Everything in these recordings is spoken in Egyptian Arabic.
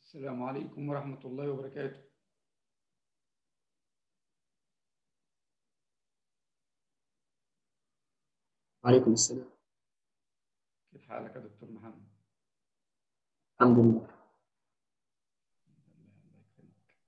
السلام عليكم ورحمة الله وبركاته وعليكم السلام كيف حالك يا دكتور محمد؟ الحمد لله الله يكرمك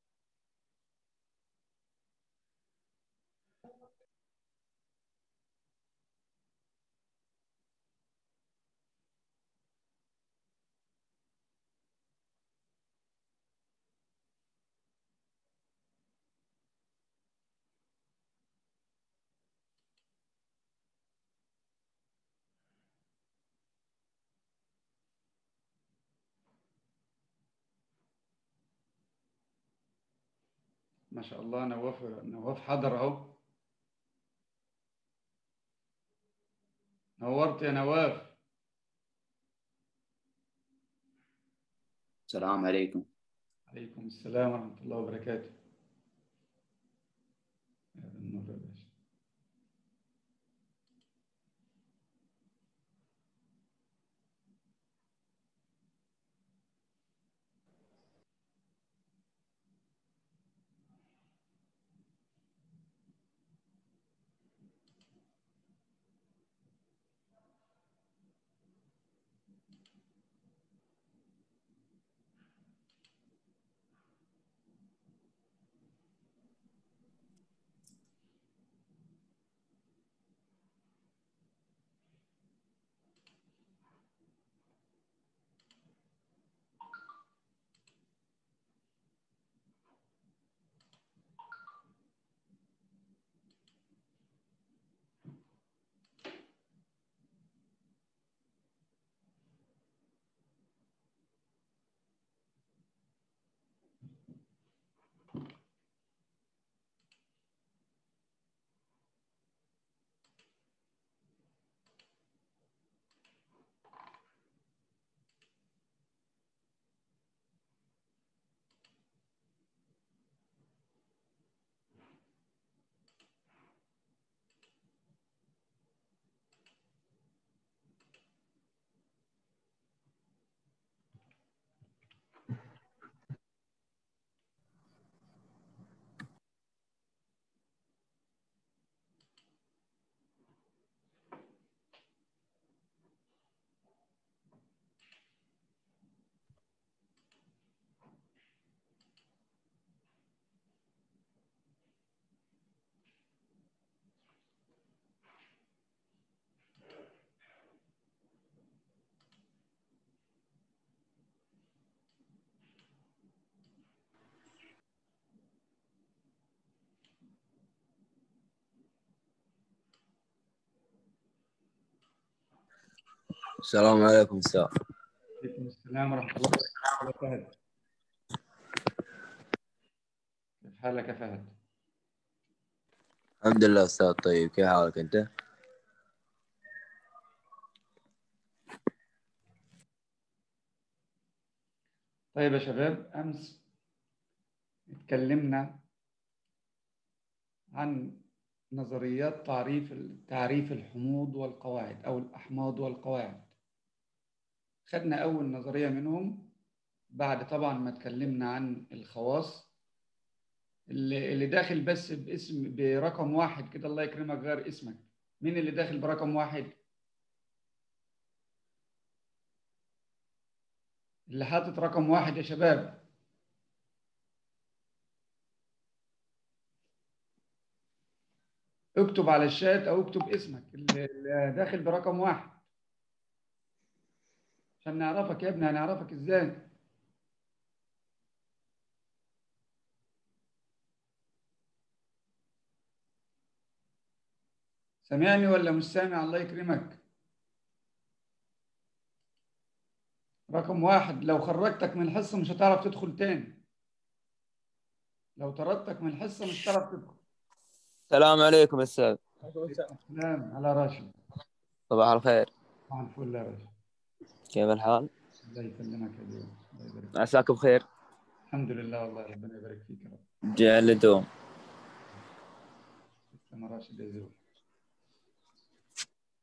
ما شاء الله نواف نواف حضر اهو نورت يا نواف السلام عليكم عليكم السلام ورحمة الله وبركاته يا ذا النور يا باشا السلام عليكم استاذ عليكم السلام ورحمة الله وبركاته يا فهد كيف حالك يا فهد؟ الحمد لله استاذ طيب كيف حالك انت؟ طيب يا شباب أمس اتكلمنا عن نظريات تعريف تعريف الحموض والقواعد أو الأحماض والقواعد خدنا أول نظرية منهم بعد طبعا ما اتكلمنا عن الخواص اللي اللي داخل بس باسم برقم واحد كده الله يكرمك غير اسمك مين اللي داخل برقم واحد؟ اللي حاطط رقم واحد يا شباب اكتب على الشات او اكتب اسمك اللي اللي داخل برقم واحد عشان نعرفك يا ابني هنعرفك ازاي سامعني ولا مش سامع الله يكرمك رقم واحد لو خرجتك من الحصة مش هتعرف تدخل تاني لو طردتك من الحصة مش هتعرف تدخل السلام عليكم استاذ سلام على راشد صباح الخير صباح الفل يا باشا كيف الحال؟ الله يسلمك يا ديو الله يبارك فيك. عساك بخير الحمد لله والله ربنا يبارك فيك يا رب جعل الدوم تسلم يا راشد يا زول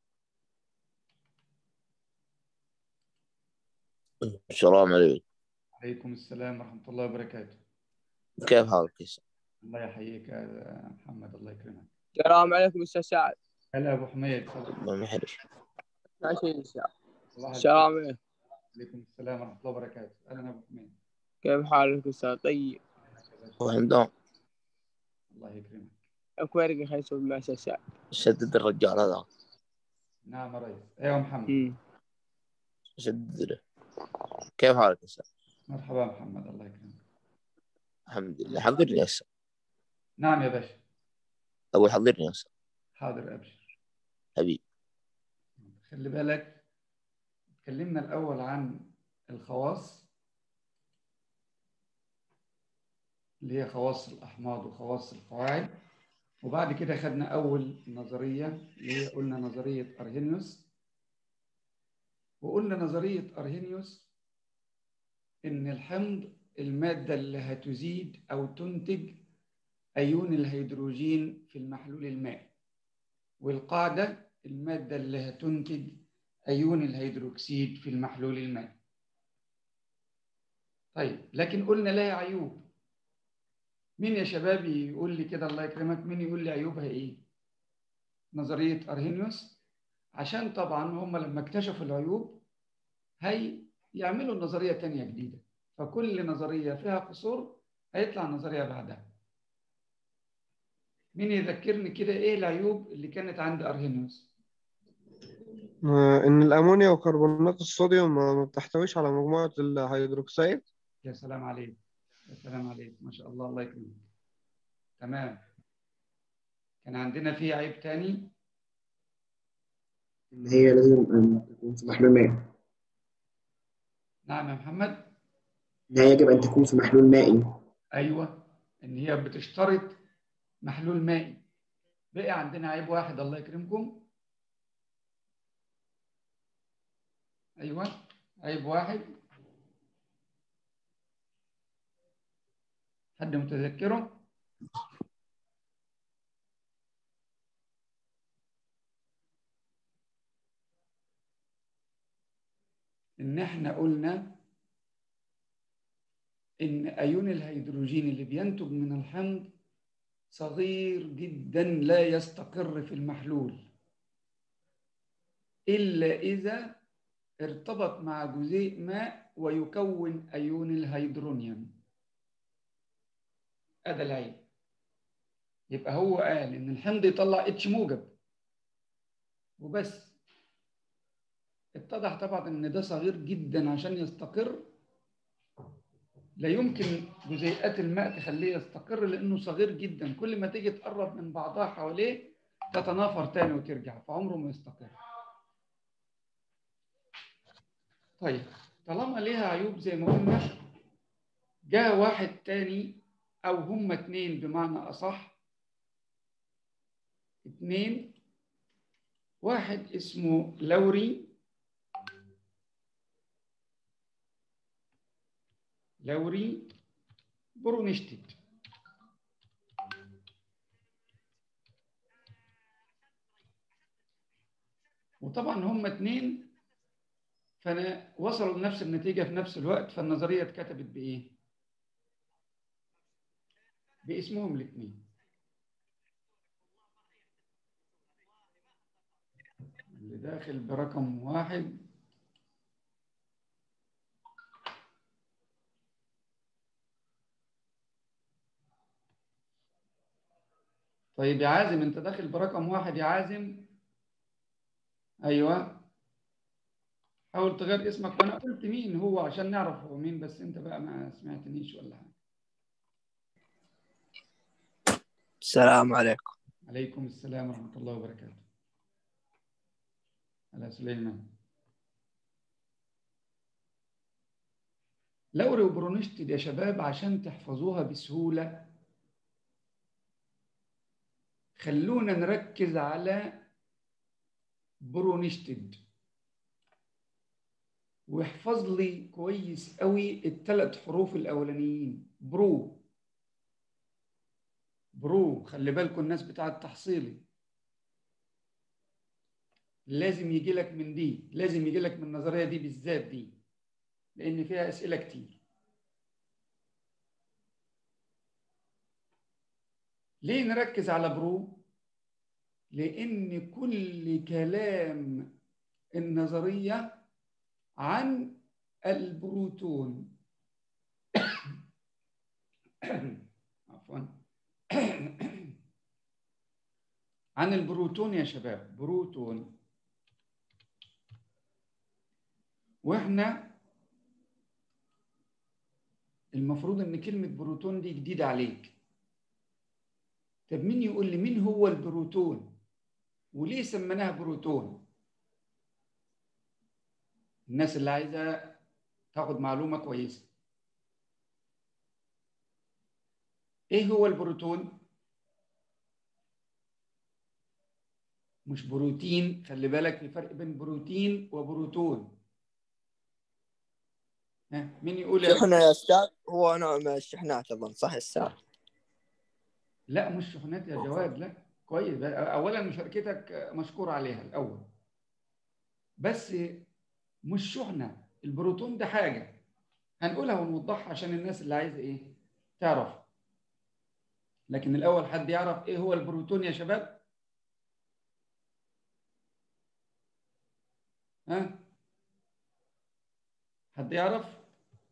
السلام عليكم عليكم السلام ورحمة الله وبركاته كيف حالك يا أستاذ؟ الله يحييك يا محمد الله يكرمك السلام عليكم استاذ سعد هلا أبو حميد تفضل. ما محرش ماشي إن شاء الله. الله السلام عليكم عليكم السلام ورحمة الله وبركاته أهلا أبو حميد كيف حالك استاذ طيب وحمدان الله يكرمك اكبر خلينا نسوي مع استاذ سعد شدد الرجال هذا نعم يا ريس أيوة محمد أمم. شدد له كيف حالك يا أستاذ؟ مرحبا محمد الله يكرمك الحمد لله حضرني يا أستاذ نعم يا باشا أول حضرني يا أستاذ حاضر أبشر حبيبي خلي بالك اتكلمنا الأول عن الخواص اللي هي خواص الأحماض وخواص القواعد وبعد كده خدنا أول نظرية اللي هي قلنا نظرية أرهينيوس وقلنا نظرية أرهينيوس إن الحمض المادة اللي هتزيد أو تنتج أيون الهيدروجين في المحلول المائي والقاعدة المادة اللي هتنتج أيون الهيدروكسيد في المحلول المائي طيب لكن قلنا لها عيوب مين يا شباب يقول لي كده الله يكرمك مين يقول لي عيوبها ايه نظرية أرهينيوس عشان طبعا هم لما اكتشفوا العيوب هي يعملوا نظرية تانية جديدة فكل نظرية فيها قصور هيطلع نظرية بعدها مين يذكرني كده ايه العيوب اللي كانت عند أرهينيوس آه، إن الأمونيا وكربونات الصوديوم ما ما بتحتويش على مجموعة الهيدروكسيد يا سلام عليك يا سلام عليك ما شاء الله الله يكرمك تمام كان عندنا فيه عيب تاني إن هي لازم أن تكون في محلول مائي نعم يا محمد إنها يجب أن تكون في محلول مائي ايوه ان هي بتشترط محلول مائي بقي عندنا عيب واحد الله يكرمكم ايوه عيب واحد حد متذكره ان احنا قلنا ان ايون الهيدروجين اللي بينتج من الحمض صغير جدا لا يستقر في المحلول الا اذا ارتبط مع جزيء ماء ويكون ايون الهيدرونيوم هذا العيب يبقى هو قال ان الحمض يطلع اتش موجب وبس اتضح طبعا ان ده صغير جدا عشان يستقر لا يمكن جزيئات الماء تخليه يستقر لانه صغير جدا كل ما تيجي تقرب من بعضها حواليه تتنافر تاني وترجع فعمره ما يستقر طيب طالما ليها عيوب زي ما قلنا جاء واحد تاني او هما اتنين بمعنى اصح اتنين واحد اسمه لوري لوري برونشتيت وطبعا هما اتنين فانا وصلوا لنفس النتيجه في نفس الوقت فالنظريه اتكتبت بايه؟ باسمهم الاثنين اللي داخل برقم واحد طيب يا عازم انت داخل برقم واحد يا عازم ايوه حاول تغير اسمك وانا قلت مين هو عشان نعرف هو مين بس انت بقى ما سمعتنيش ولا حاجه السلام عليكم عليكم السلام ورحمه الله وبركاته على سليمان لوري وبرونشتد يا شباب عشان تحفظوها بسهوله خلونا نركز على برونشتد واحفظ لي كويس قوي الثلاث حروف الاولانيين برو برو خلي بالكم الناس بتاع التحصيلي لازم يجي لك من دي لازم يجي لك من النظريه دي بالذات دي لان فيها اسئله كتير ليه نركز على برو لان كل كلام النظريه عن البروتون عفوا عن البروتون يا شباب بروتون واحنا المفروض ان كلمة بروتون دي جديدة عليك طب مين يقول لي مين هو البروتون وليه سميناها بروتون الناس اللي عايزة تاخد معلومة كويسة ايه هو البروتون مش بروتين خلي بالك في فرق بين بروتين وبروتون ها مين يقول يا شحنة يا أستاذ هو نوع من الشحنات أظن صح أستاذ لا مش شحنات يا جواد لا كويس اولا مشاركتك مشكور عليها الاول بس مش شحنه البروتون ده حاجه هنقولها ونوضحها عشان الناس اللي عايزه ايه تعرف لكن الاول حد يعرف ايه هو البروتون يا شباب ها حد يعرف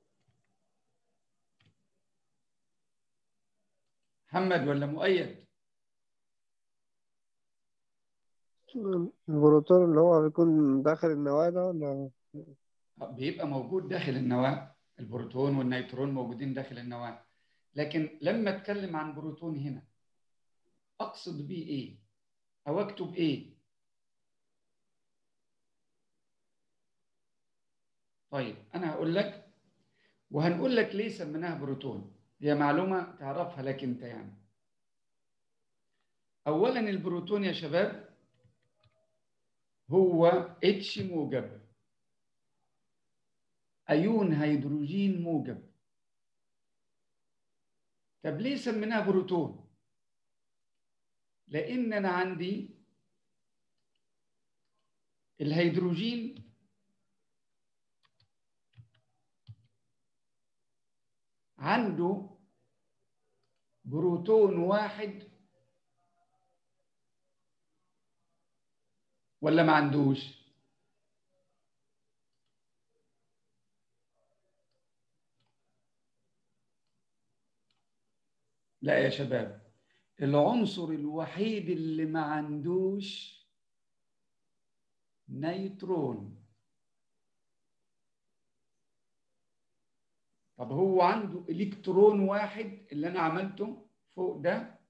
محمد ولا مؤيد البروتون اللي هو بيكون داخل النواة ده ولا بيبقى موجود داخل النواة البروتون والنيترون موجودين داخل النواة لكن لما اتكلم عن بروتون هنا اقصد بيه ايه او اكتب ايه طيب انا هقول لك وهنقول لك ليه سميناها بروتون هي معلومه تعرفها لك انت يعني اولا البروتون يا شباب هو اتش موجب ايون هيدروجين موجب طب ليه سميناها بروتون لان انا عندي الهيدروجين عنده بروتون واحد ولا ما عندوش لا يا شباب العنصر الوحيد اللي ما عندوش نيترون طب هو عنده الكترون واحد اللي انا عملته فوق ده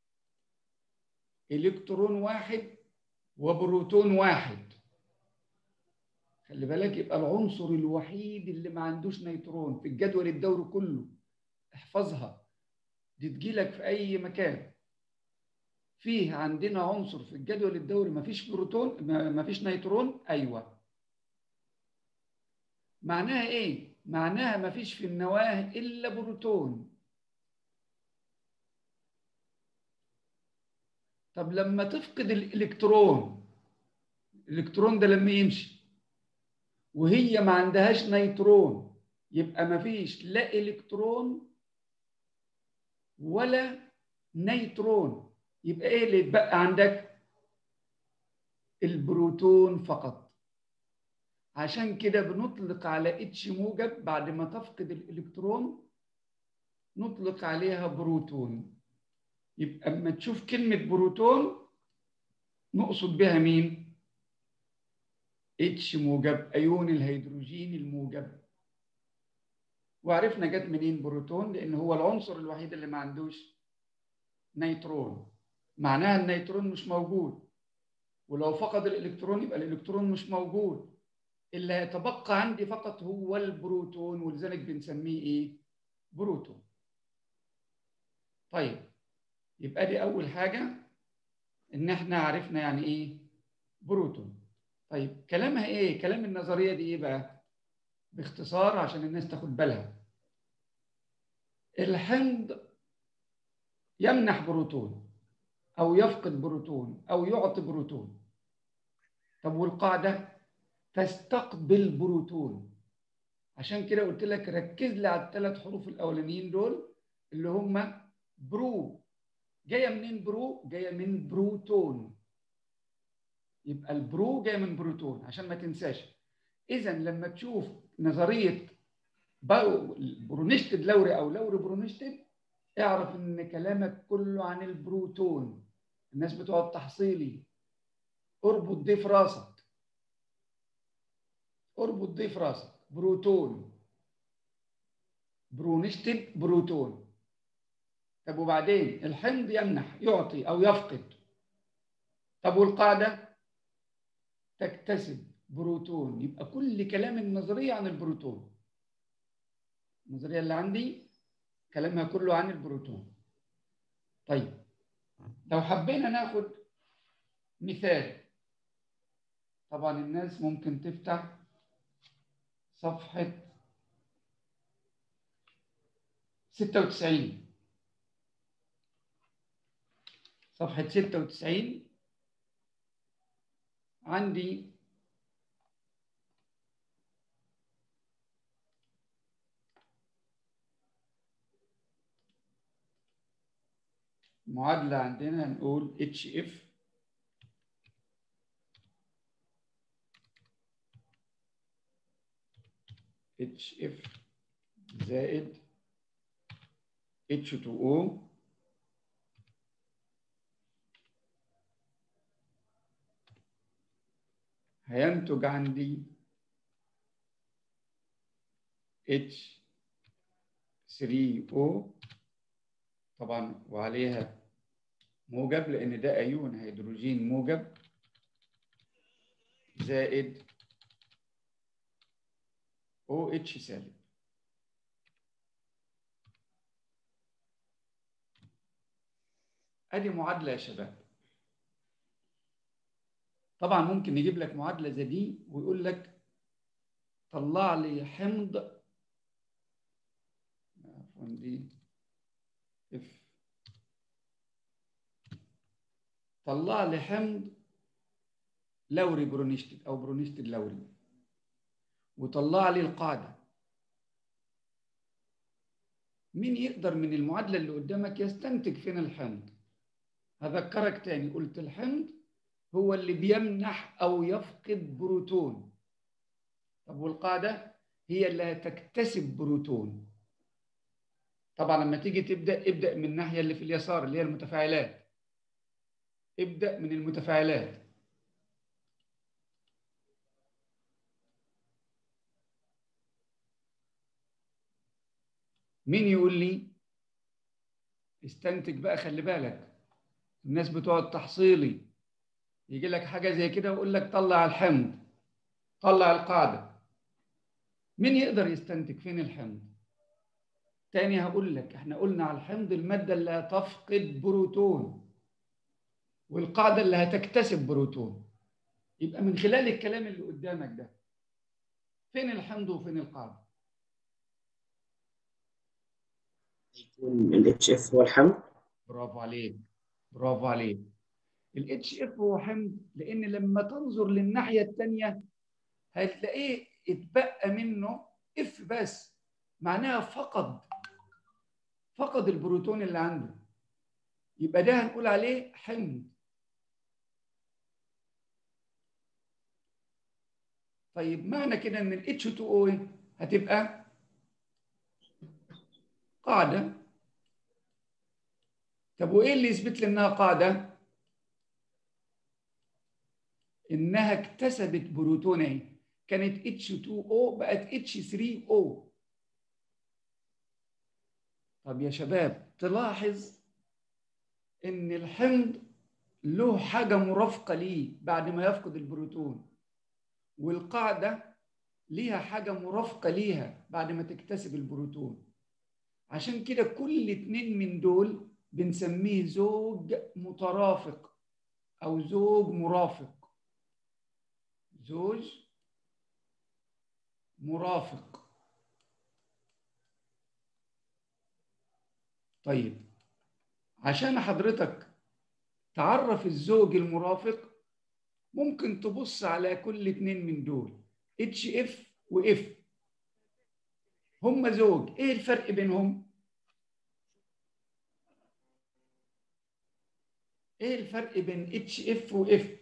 الكترون واحد وبروتون واحد خلي بالك يبقى العنصر الوحيد اللي ما عندوش نيترون في الجدول الدوري كله احفظها دي تجيلك في اي مكان فيه عندنا عنصر في الجدول الدوري ما فيش بروتون ما فيش نيترون ايوه معناها ايه معناها ما فيش في النواه الا بروتون طب لما تفقد الالكترون الالكترون ده لما يمشي وهي ما عندهاش نيترون يبقى ما فيش لا الكترون ولا نيترون يبقى ايه اللي يتبقى عندك البروتون فقط عشان كده بنطلق على اتش موجب بعد ما تفقد الالكترون نطلق عليها بروتون يبقى اما تشوف كلمة بروتون نقصد بها مين؟ اتش موجب ايون الهيدروجين الموجب وعرفنا جت منين بروتون لان هو العنصر الوحيد اللي ما عندوش نيترون معناها النيترون مش موجود ولو فقد الالكترون يبقى الالكترون مش موجود اللي هيتبقى عندي فقط هو البروتون ولذلك بنسميه ايه بروتون طيب يبقى دي اول حاجه ان احنا عرفنا يعني ايه بروتون طيب كلامها ايه كلام النظريه دي ايه بقى باختصار عشان الناس تاخد بالها الحمض يمنح بروتون او يفقد بروتون او يعطي بروتون طب والقاعده تستقبل بروتون عشان كده قلت لك ركز لي على الثلاث حروف الاولانيين دول اللي هم برو جايه منين برو جايه من بروتون يبقى البرو جايه من بروتون عشان ما تنساش اذا لما تشوف نظريه برونشتد لوري او لوري برونشتد اعرف ان كلامك كله عن البروتون الناس بتوع التحصيلي اربط دي في راسك اربط دي في راسك بروتون برونشتد بروتون طب وبعدين الحمض يمنح يعطي او يفقد طب والقاعده تكتسب بروتون يبقى كل كلام النظريه عن البروتون النظريه اللي عندي كلامها كله عن البروتون طيب لو حبينا ناخد مثال طبعا الناس ممكن تفتح صفحة 96 صفحة 96 عندي معادلة عندنا نقول HF HF زائد H2O هينتج عندي H3O طبعا وعليها موجب لأن ده أيون هيدروجين موجب زائد OH سالب ادي معادله يا شباب طبعا ممكن نجيب لك معادله زي دي ويقول لك طلع لي حمض عفوا دي اف طلع لي حمض لوري برونشتد او برونشتد لوري وطلع لي القاعده مين يقدر من المعادله اللي قدامك يستنتج فين الحمض هذكرك تاني قلت الحمض هو اللي بيمنح او يفقد بروتون طب والقاعده هي اللي هتكتسب بروتون طبعا لما تيجي تبدا ابدا من الناحيه اللي في اليسار اللي هي المتفاعلات ابدا من المتفاعلات مين يقول لي استنتج بقى خلي بالك الناس بتوع التحصيلي يجي لك حاجه زي كده ويقول لك طلع الحمض طلع القاعده مين يقدر يستنتج فين الحمض تاني هقول لك احنا قلنا على الحمض الماده اللي هتفقد بروتون والقاعده اللي هتكتسب بروتون يبقى من خلال الكلام اللي قدامك ده فين الحمض وفين القاعده يكون ال HF هو الحمض برافو عليك برافو عليك ال HF هو حمض لان لما تنظر للناحيه الثانيه هتلاقيه اتبقى منه اف بس معناها فقد فقد البروتون اللي عنده يبقى ده هنقول عليه حمض طيب معنى كده ان ال H2O هتبقى قاعدة طب وإيه اللي يثبت لي إنها قاعدة؟ إنها اكتسبت بروتون أهي كانت H2O بقت H3O طب يا شباب تلاحظ إن الحمض له حاجة مرافقة ليه بعد ما يفقد البروتون والقاعدة ليها حاجة مرافقة ليها بعد ما تكتسب البروتون عشان كده كل اتنين من دول بنسميه زوج مترافق او زوج مرافق زوج مرافق طيب عشان حضرتك تعرف الزوج المرافق ممكن تبص على كل اتنين من دول اتش اف واف هم زوج ايه الفرق بينهم ايه الفرق بين اتش اف واف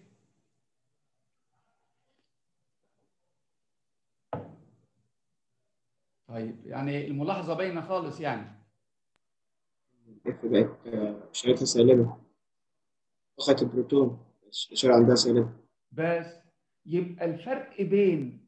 طيب يعني الملاحظه باينه خالص يعني اف بقت آه، اشارتها سالبة طاقة البروتون الإشارة عندها سالبة بس يبقى الفرق بين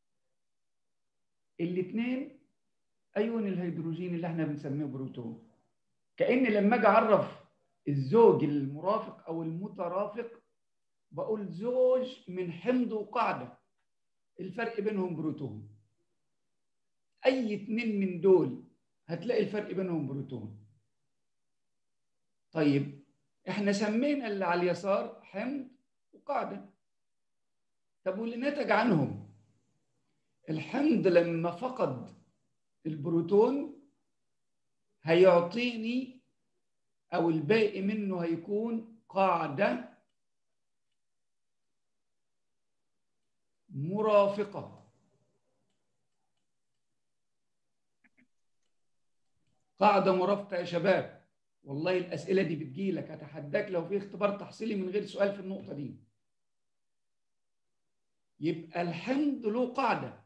الاثنين ايون الهيدروجين اللي احنا بنسميه بروتون كأن لما اجي اعرف الزوج المرافق او المترافق بقول زوج من حمض وقاعده الفرق بينهم بروتون اي اتنين من دول هتلاقي الفرق بينهم بروتون طيب احنا سمينا اللي على اليسار حمض وقاعده طب واللي نتج عنهم الحمض لما فقد البروتون هيعطيني او الباقي منه هيكون قاعده مرافقه قاعده مرافقه يا شباب والله الاسئله دي بتجيلك اتحداك لو في اختبار تحصيلي من غير سؤال في النقطه دي يبقى الحمض له قاعده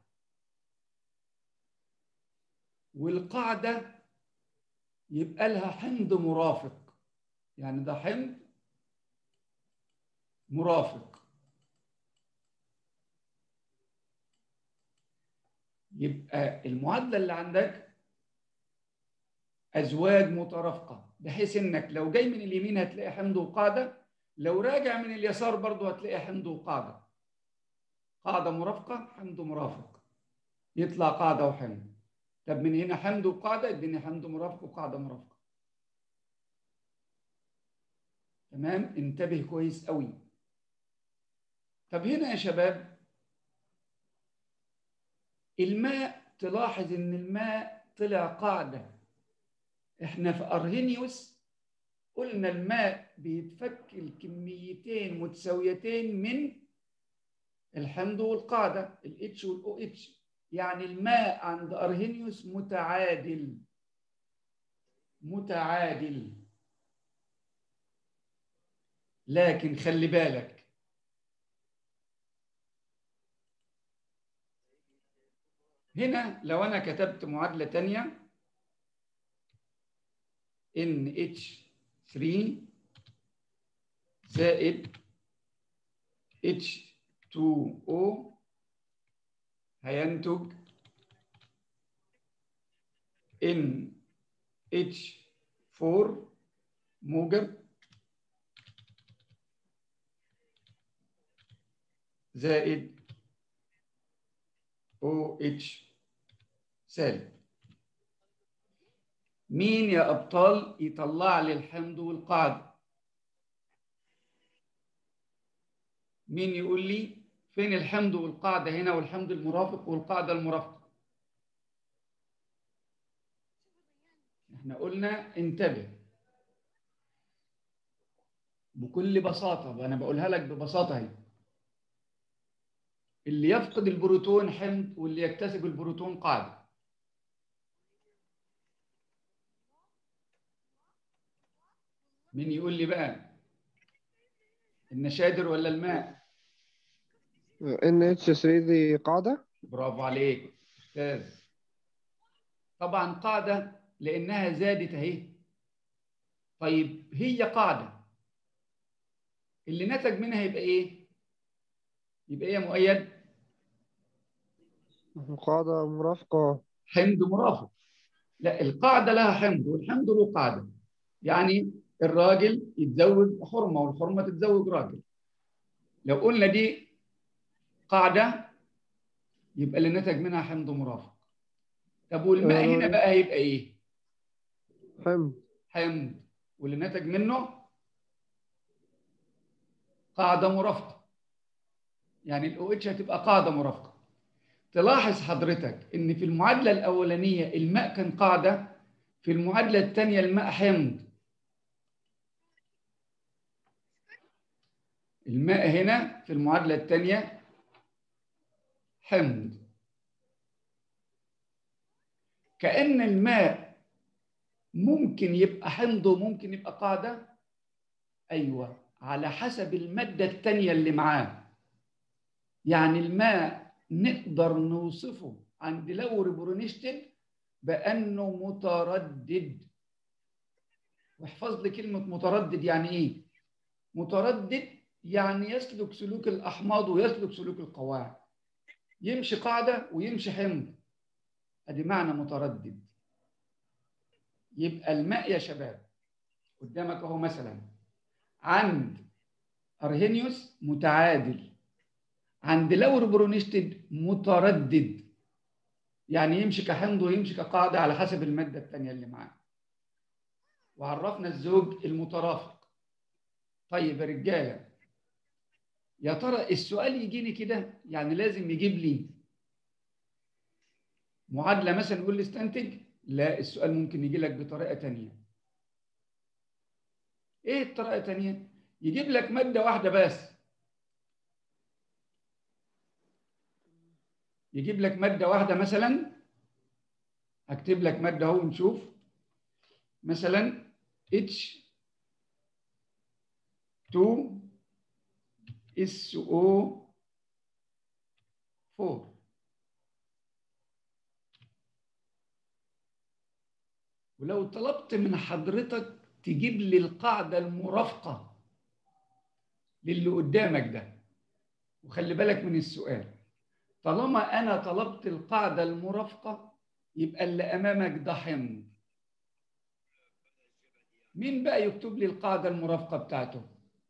والقاعده يبقى لها حمض مرافق يعني ده حمض مرافق يبقى المعادله اللي عندك ازواج مترافقه بحيث انك لو جاي من اليمين هتلاقي حمض وقاعده لو راجع من اليسار برضه هتلاقي حمض وقاعده قاعده مرافقه حمض مرافق يطلع قاعده وحمض طب من هنا حمض وقاعده اديني حمض مرافق وقاعده مرافقه تمام انتبه كويس قوي طب هنا يا شباب الماء تلاحظ ان الماء طلع قاعده احنا في ارهينيوس قلنا الماء بيتفك الكميتين متساويتين من الحمض والقاعده الاتش والاو اتش يعني الماء عند ارهينيوس متعادل متعادل لكن خلي بالك هنا لو انا كتبت معادله ثانيه NH3 زائد H2O هينتج NH4 موجب زائد OH سالب مين يا أبطال يطلع لي الحمض والقاعدة مين يقول لي فين الحمض والقاعدة هنا والحمض المرافق والقاعدة المرافقة احنا قلنا انتبه بكل بساطة أنا بقولها لك ببساطة اهي اللي يفقد البروتون حمض واللي يكتسب البروتون قاعده مين يقول لي بقى النشادر ولا الماء NH3 دي قاعدة برافو عليك ممتاز طبعا قاعدة لأنها زادت أهي طيب هي قاعدة اللي نتج منها يبقى إيه؟ يبقى إيه يا مؤيد؟ قاعدة مرافقة حمض مرافق لا القاعدة لها حمض والحمض له قاعدة يعني الراجل يتزوج حرمة والحرمة تتزوج راجل لو قلنا دي قاعدة يبقى اللي نتج منها حمض مرافق طب والماء هنا بقى هيبقى ايه؟ حمض حمض واللي نتج منه قاعدة مرافقة يعني الاو اتش هتبقى قاعدة مرافقة تلاحظ حضرتك ان في المعادلة الأولانية الماء كان قاعدة في المعادلة الثانية الماء حمض الماء هنا في المعادلة الثانية حمض كأن الماء ممكن يبقى حمض وممكن يبقى قاعدة ايوه على حسب الماده الثانيه اللي معاه يعني الماء نقدر نوصفه عند لور برونشتد بانه متردد واحفظ لي كلمه متردد يعني ايه متردد يعني يسلك سلوك الاحماض ويسلك سلوك القواعد يمشي قاعده ويمشي حمض ادي معنى متردد يبقى الماء يا شباب قدامك اهو مثلا عند ارهينيوس متعادل عند لور برونشتد متردد يعني يمشي كحمض ويمشي كقاعده على حسب الماده الثانيه اللي معاه وعرفنا الزوج المترافق طيب يا رجاله يا ترى السؤال يجيني كده يعني لازم يجيب لي معادله مثلا يقول لي استنتج لا السؤال ممكن يجي لك بطريقه تانية ايه الطريقه التانية يجيب لك ماده واحده بس يجيب لك ماده واحده مثلا هكتب لك ماده اهو ونشوف مثلا H 2 SO 4 ولو طلبت من حضرتك تجيب لي القاعدة المرافقة للي قدامك ده وخلي بالك من السؤال طالما أنا طلبت القاعدة المرافقة يبقى اللي أمامك ده حمض مين بقى يكتب لي القاعدة المرافقة بتاعته؟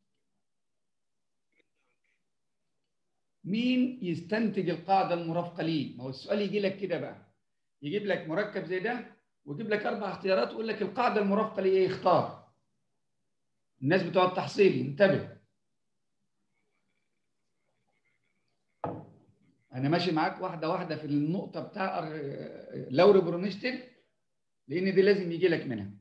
مين يستنتج القاعدة المرافقة ليه؟ ما هو السؤال يجي لك كده بقى يجيب لك مركب زي ده ويجيب لك أربع اختيارات ويقول لك القاعدة المرافقة ليه إيه؟ اختار. الناس بتوع التحصيل انتبه. أنا ماشي معاك واحدة واحدة في النقطة بتاع لوري برونشتل لأن دي لازم يجي لك منها.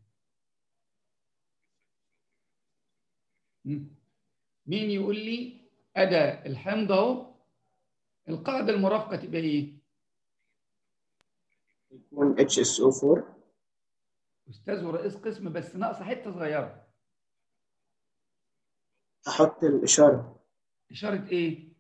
مين يقول لي أداة الحمض أهو القاعدة المرافقة تبقى إيه؟ يكون HSO4 أستاذ ورئيس قسم بس ناقصة حتة صغيرة أحط الإشارة إشارة إيه؟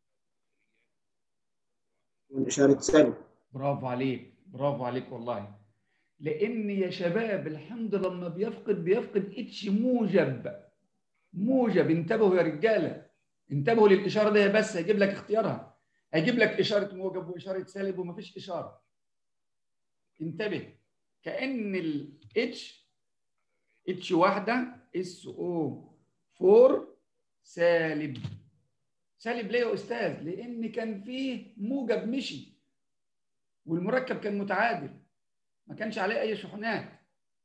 تكون إشارة سالب برافو عليك برافو عليك والله لأن يا شباب الحمض لما بيفقد بيفقد اتش موجب موجب انتبهوا يا رجالة انتبهوا للإشارة دي بس هيجيب لك اختيارها هيجيب لك إشارة موجب وإشارة سالب ومفيش إشارة انتبه كأن ال H H واحدة SO4 سالب سالب ليه يا أستاذ؟ لأن كان فيه موجب مشي والمركب كان متعادل ما كانش عليه أي شحنات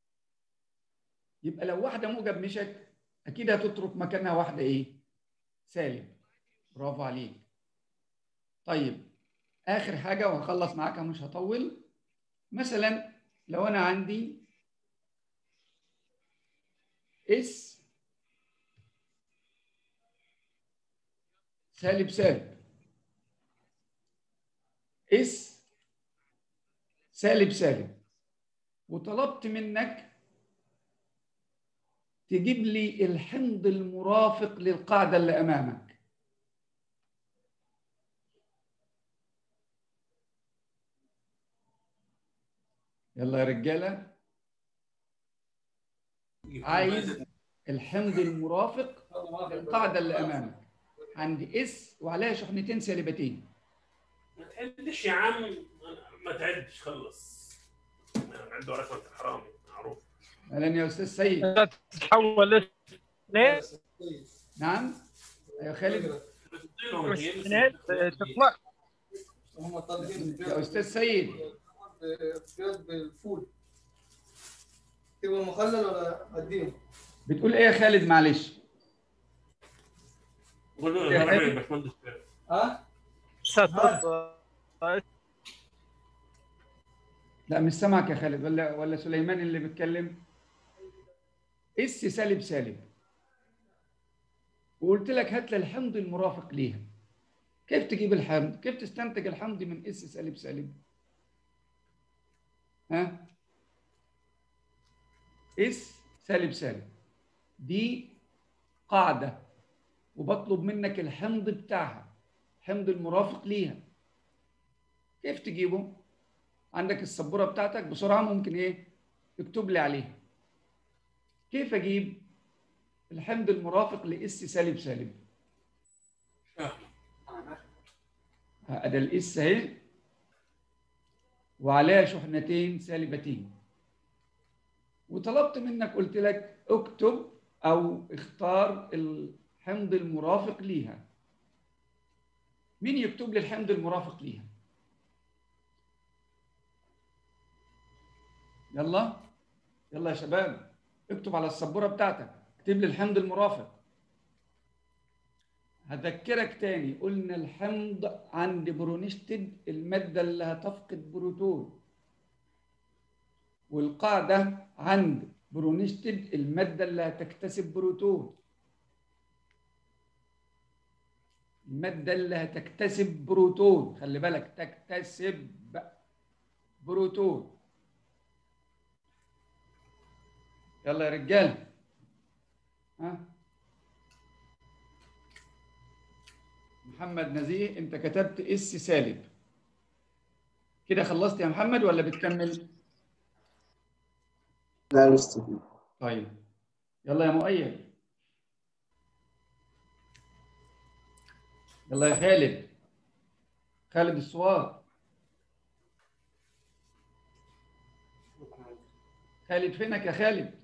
يبقى لو واحدة موجب مشت أكيد هتترك مكانها واحدة إيه؟ سالب برافو عليك طيب آخر حاجة وهخلص معاك مش هطول مثلا لو انا عندي اس سالب سالب اس سالب سالب وطلبت منك تجيب لي الحمض المرافق للقاعدة اللي أمامك يلا يا رجاله عايز الحمض المرافق للقاعده اللي امامك عندي اس وعليها شحنتين سالبتين ما تعدش يا عم ما تعدش خلص عنده رقم الحرامي معروف اهلا يا استاذ سيد لا تتحول ليه؟ نعم يا خالد مش اثنين تطلع هم طالبين يا استاذ سيد بياض بالفول تبقى مخلل ولا قديم؟ بتقول ايه يا خالد معلش قول له يا يا حبيبي. باشمهندس ها؟ ستفضل لا مش سامعك يا خالد ولا ولا سليمان اللي بيتكلم اس سالب سالب وقلت لك هات لي الحمض المرافق ليها كيف تجيب الحمض كيف تستنتج الحمض من اس سالب سالب ها اس سالب سالب دي قاعدة وبطلب منك الحمض بتاعها الحمض المرافق ليها كيف تجيبه؟ عندك السبورة بتاعتك بسرعة ممكن ايه؟ اكتب لي عليها كيف اجيب الحمض المرافق لاس سالب سالب؟ ادي الاس اهي وعليها شحنتين سالبتين وطلبت منك قلت لك اكتب او اختار الحمض المرافق ليها مين يكتب لي الحمض المرافق ليها يلا يلا يا شباب اكتب على السبوره بتاعتك اكتب لي الحمض المرافق هذكرك تاني قلنا الحمض عند برونشتد المادة اللي هتفقد بروتون والقاعدة عند برونشتد المادة اللي هتكتسب بروتون المادة اللي هتكتسب بروتون خلي بالك تكتسب بروتون يلا يا رجال ها محمد نزيه انت كتبت اس سالب كده خلصت يا محمد ولا بتكمل لا لسه طيب يلا يا مؤيد يلا يا خالد خالد الصواب خالد فينك يا خالد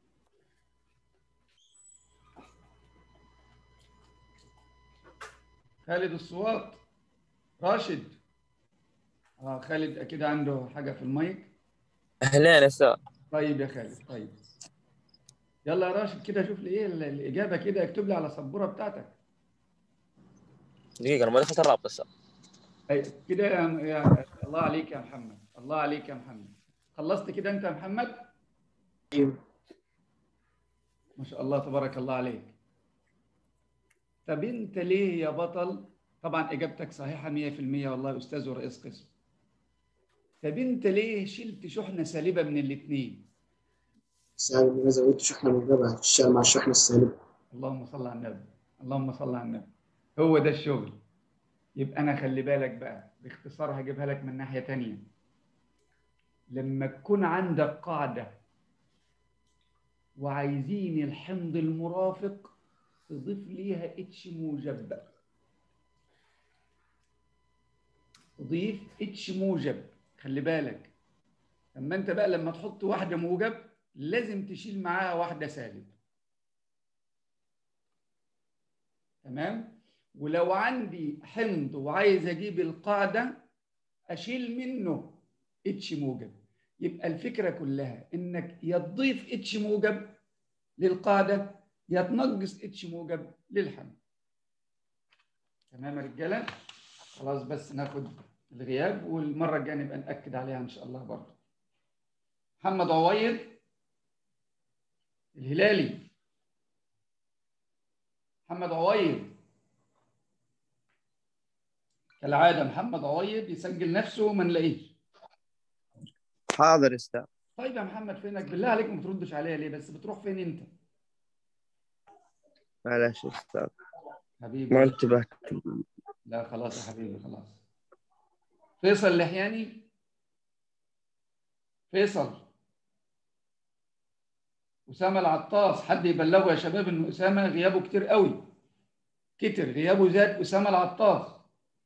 خالد الصوات راشد اه خالد اكيد عنده حاجه في المايك اهلين يا استاذ طيب يا خالد طيب يلا يا راشد كده شوف لي ايه ال- الاجابه كده اكتب لي على السبوره بتاعتك دقيقه انا ما دخلت الرابط لسه أي كده يا, يا الله عليك يا محمد الله عليك يا محمد خلصت كده انت يا محمد ايوه ما شاء الله تبارك الله عليك طب انت ليه يا بطل طبعا اجابتك صحيحه 100% والله استاذ ورئيس قسم طب انت ليه شلت شحنه سالبه من الاثنين سالب انا زودت شحنه موجبه هتشتغل مع الشحنه السالبه اللهم صل على النبي اللهم صل على النبي هو ده الشغل يبقى انا خلي بالك بقى باختصار هجيبها لك من ناحيه تانية لما تكون عندك قاعده وعايزين الحمض المرافق تضيف ليها اتش موجب بقى تضيف اتش موجب خلي بالك اما انت بقى لما تحط واحده موجب لازم تشيل معاها واحده سالب تمام ولو عندي حمض وعايز اجيب القاعده اشيل منه اتش موجب يبقى الفكره كلها انك يا تضيف اتش موجب للقاعده يا تنقص اتش موجب للحمض تمام يا رجاله خلاص بس ناخد الغياب والمره الجايه نبقى ناكد عليها ان شاء الله برضه محمد عويض الهلالي محمد عويض كالعاده محمد عويض يسجل نفسه وما نلاقيش حاضر يا استاذ طيب يا محمد فينك بالله عليك ما تردش عليا ليه بس بتروح فين انت معلش يا استاذ حبيبي ما انتبهت لا خلاص يا حبيبي خلاص فيصل اللحياني فيصل أسامة العطاس حد يبلغه يا شباب إن أسامة غيابه كتير قوي كتر غيابه زاد أسامة العطاس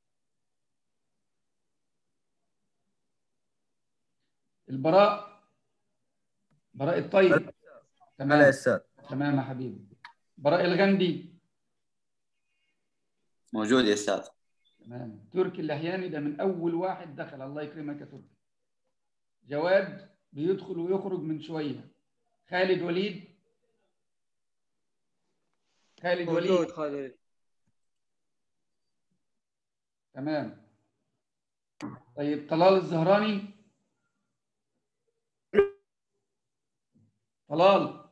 البراء براء الطيب تمام استاذ تمام يا حبيبي براء الغندي موجود يا استاذ تمام تركي اللحياني ده من اول واحد دخل الله يكرمك يا تركي جواد بيدخل ويخرج من شويه خالد وليد خالد وليد خالد تمام طيب طلال الزهراني طلال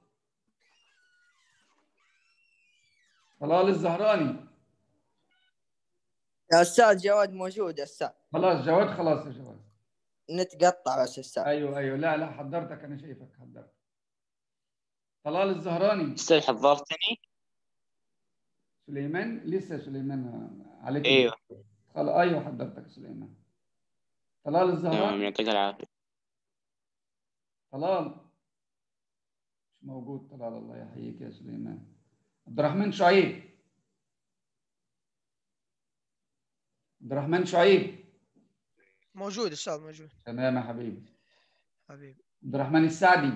طلال الزهراني يا استاذ جواد موجود يا استاذ خلاص جواد خلاص يا جواد نتقطع بس يا استاذ ايوه ايوه لا لا حضرتك انا شايفك حضرتك طلال الزهراني استاذ حضرتني سليمان لسه سليمان عليك ايوه خلاص ايوه حضرتك يا سليمان طلال الزهراء تمام يعطيك العافية طلال مش موجود طلال الله يحييك يا سليمان عبد الرحمن شعيب عبد الرحمن شعيب موجود استاذ موجود تمام يا حبيبي حبيبي عبد الرحمن السعدي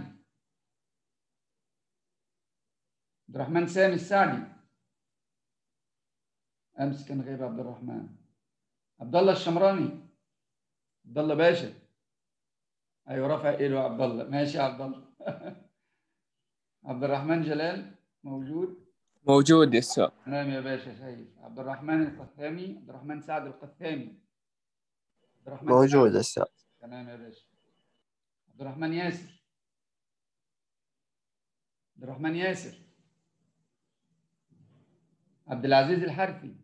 عبد الرحمن سامي السعدي امس كان غيب عبد الرحمن عبد الله الشمراني عبد الله باشا ايوه رافع ايده يا عبد الله ماشي يا عبد الله عبد الرحمن جلال موجود موجود يا استاذ تمام يا باشا شايف عبد الرحمن القثامي عبد الرحمن سعد القثامي عبد الرحمن موجود سعد. استاذ تمام يا باشا عبد الرحمن ياسر عبد الرحمن ياسر عبد العزيز الحرفي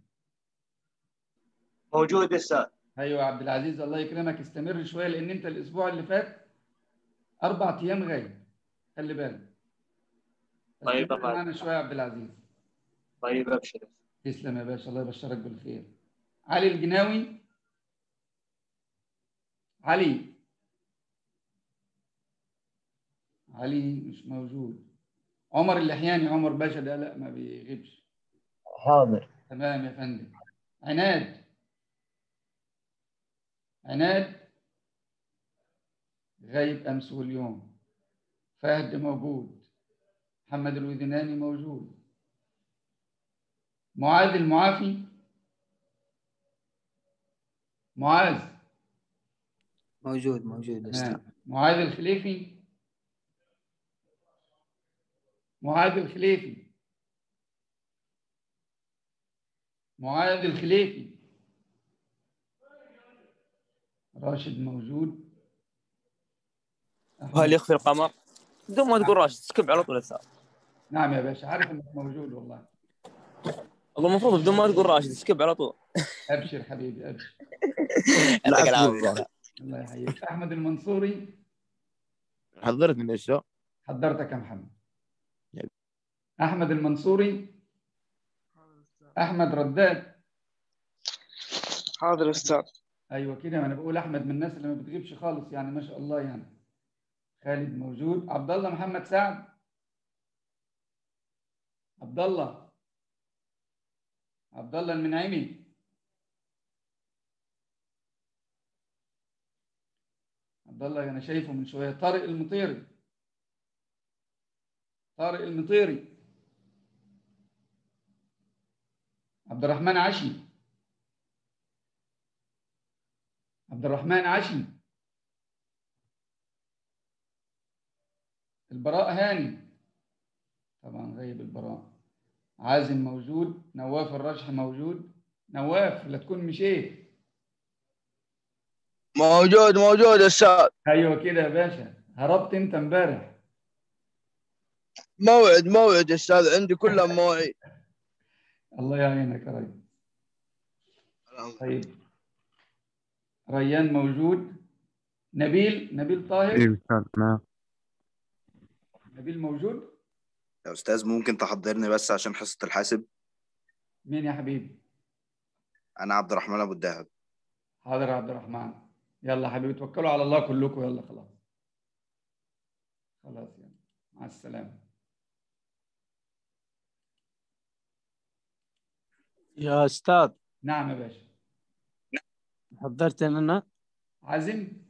موجود استاذ ايوه يا عبد العزيز الله يكرمك استمر شويه لان انت الاسبوع اللي فات اربع ايام غايب خلي بالك طيب استمر أبعد. معانا شويه يا عبد العزيز طيب ابشر تسلم يا باشا الله يبشرك بالخير علي الجناوي علي علي مش موجود عمر اللحياني عمر باشا ده لا ما بيغيبش حاضر تمام يا فندم عناد عناد غايب امس واليوم فهد موجود محمد الودناني موجود معاذ المعافي معاذ موجود موجود استاذ تمام معاذ الخليفي معاذ الخليفي معاذ الخليفي راشد موجود وهل يخفي القمر؟ بدون ما تقول راشد سكب على طول يا استاذ نعم يا باشا عارف انك موجود والله والله المفروض بدون ما تقول راشد سكب على طول ابشر حبيبي ابشر يعطيك العافيه الله يحييك احمد المنصوري حضرتني يا استاذ حضرتك يا محمد احمد المنصوري احمد رداد حاضر استاذ ايوه كده ما انا بقول احمد من الناس اللي ما بتغيبش خالص يعني ما شاء الله يعني خالد موجود عبد الله محمد سعد عبد الله عبد الله المنعمي عبد الله انا شايفه من شويه طارق المطيري طارق المطيري عبد الرحمن عشي عبد الرحمن عشي البراء هاني طبعا غايب البراء عازم موجود نواف الرشح موجود نواف لا تكون مشيت موجود موجود استاذ ايوه كده يا باشا هربت انت امبارح موعد موعد استاذ عندي كلها مواعيد الله يعينك يا ريس طيب ريان موجود نبيل نبيل طاهر ايوه استاذ نعم نبيل موجود يا أستاذ ممكن تحضرني بس عشان حصة الحاسب مين يا حبيبي أنا عبد الرحمن أبو الدهب حاضر يا عبد الرحمن يلا حبيبي توكلوا على الله كلكم يلا خلاص خلاص يلا مع السلامة يا استاذ نعم يا باشا حضرت انا عازم